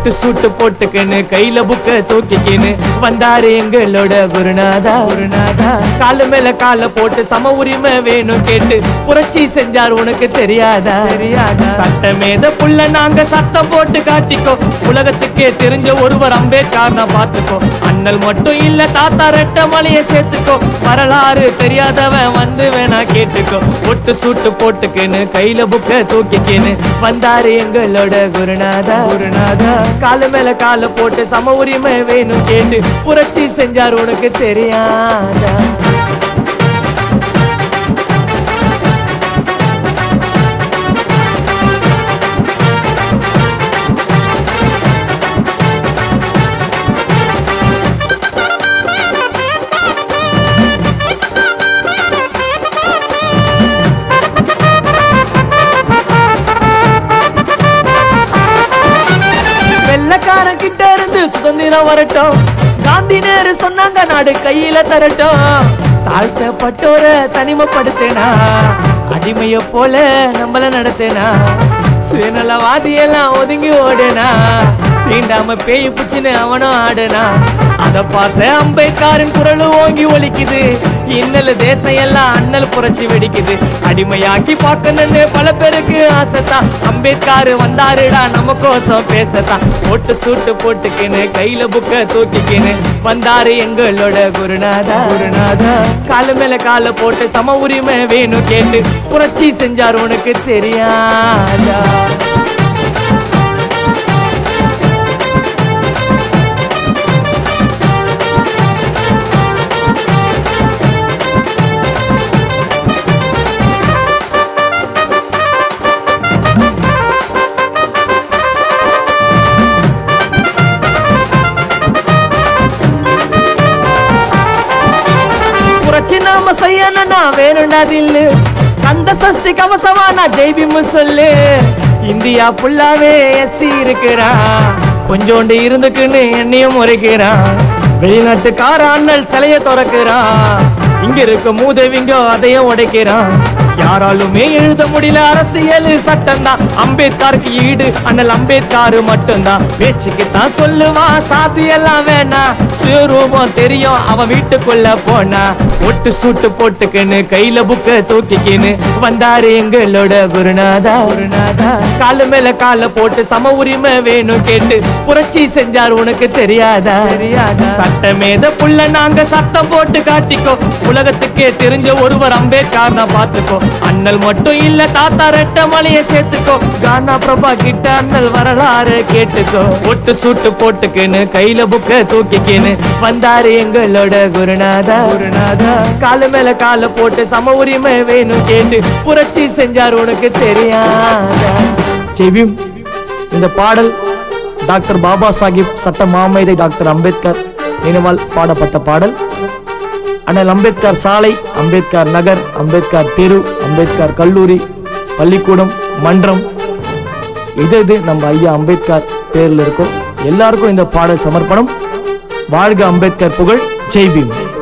ஒட்டு சூட்டு போட்டுக்கின்னு கையில புக்க தூக்கிக்கின்னு வந்தாரு எங்களோட குருநாதா குருநாதா காலு மேல கால போட்டு சம உரிமை வேணும் கேட்டு புரட்சி செஞ்சார் உனக்கு தெரியாதா தெரியாதா சட்டமேத புள்ள நாங்க சத்தம் போட்டு காட்டிக்கோ உலகத்துக்கே தெரிஞ்ச ஒருவர் அம்பேத்கர் நான் பார்த்துக்கோ அண்ணல் மட்டும் இல்ல தாத்தா ரெட்ட மலைய சேர்த்துக்கோ வரலாறு தெரியாதவன் வந்து வேணா கேட்டுக்கோ ஒட்டு சூட்டு போட்டுக்கின்னு கையில புக்க தூக்கிக்கின்னு வந்தாரு எங்களோட குருநாதா குருநாதா காலு மேல கால போட்டு சம உரிமை வேணும் கேட்டு புரட்சி செஞ்சார் உனக்கு தெரியாதா வெள்ளக்காரன் கிட்ட இருந்து சுதந்திரம் வரட்டும் காந்தி நேரு சொன்னாங்க நாடு கையில தரட்டும் தாழ்த்தப்பட்டோர தனிமைப்படுத்தினா அடிமைய போல நம்மள நடத்தினா சுயநலவாதி எல்லாம் ஒதுங்கி ஓடுனா தீண்டாம பேய் புச்சுன்னு அவனும் ஆடுனா அத பார்த்த அம்பேத்கரின் குரலும் ஓங்கி ஒலிக்குது இன்னல் தேசம் எல்லாம் அண்ணல் புரட்சி வெடிக்குது அடிமையாக்கி பார்க்கணும்னு பல பேருக்கு ஆசைத்தான் அம்பேத்கர் வந்தாருடா நம்ம கோசம் பேசத்தான் போட்டு சூட்டு போட்டுக்கின்னு கையில புக்க தூக்கிக்கின்னு வந்தாரு எங்களோட குருநாதா குருநாதா காலு மேல கால போட்டு சம உரிமை வேணும் கேட்டு புரட்சி செஞ்சார் உனக்கு தெரியாதா புரட்சி நாம செய்யணும்னா வேணும்னா தில்லு கந்த சஷ்டி கவசமா நான் ஜெய்பிமு சொல்லு இந்தியா ஃபுல்லாவே எஸ்சி இருக்கிறான் கொஞ்சோண்டு இருந்துக்குன்னு என்னையும் முறைக்கிறான் வெளிநாட்டுக்கார அண்ணல் சிலைய திறக்கிறான் இங்க இருக்க மூதவிங்க அதையும் உடைக்கிறான் யாராலுமே எழுத முடியல அரசியல் சட்டம் தான் அம்பேத்கருக்கு ஈடு அண்ணல் அம்பேத்கர் மட்டும்தான் பேச்சுக்கு தான் சொல்லுவான் சாதி எல்லாம் வேணாம் சுயரூபம் தெரியும் அவன் வீட்டுக்குள்ள போனா ஒட்டு சூட்டு போட்டுக்கின்னு கையில புக்க தூக்கிக்கின்னு வந்தாரு எங்களோட குருநாதா குருநாதா காலு மேல கால போட்டு சம உரிமை வேணும் கேட்டு புரட்சி செஞ்சார் உனக்கு தெரியாதா தெரியாதா சட்டமேத புள்ள நாங்க சத்தம் போட்டு காட்டிக்கோ உலகத்துக்கே தெரிஞ்ச ஒருவர் அம்பேத்கர் நான் பார்த்துக்கோ அண்ணல் மட்டும் இல்ல தாத்தா ரெட்ட மலைய சேர்த்துக்கோ கானா பிரபா கிட்ட அண்ணல் வரலாறு கேட்டுக்கோ ஒட்டு சூட்டு போட்டுக்கின்னு கையில புக்க தூக்கிக்கின்னு வந்தாரு எங்களோட குருநாதா குருநாதா காலு மேல கால போட்டு சம உரிமை வேணும் கேட்டு புரட்சி செஞ்சார் உனக்கு தெரியாதா செவிம் இந்த பாடல் டாக்டர் பாபா சாஹிப் சட்ட மாமேதை டாக்டர் அம்பேத்கர் நினைவால் பாடப்பட்ட பாடல் அண்ணல் அம்பேத்கர் சாலை அம்பேத்கர் நகர் அம்பேத்கர் தெரு அம்பேத்கர் கல்லூரி பள்ளிக்கூடம் மன்றம் இது இது நம்ம ஐயா அம்பேத்கர் பேர்ல இருக்கும் எல்லாருக்கும் இந்த பாடல் சமர்ப்பணம் வாழ்க அம்பேத்கர் புகழ் ஜெய் பீம்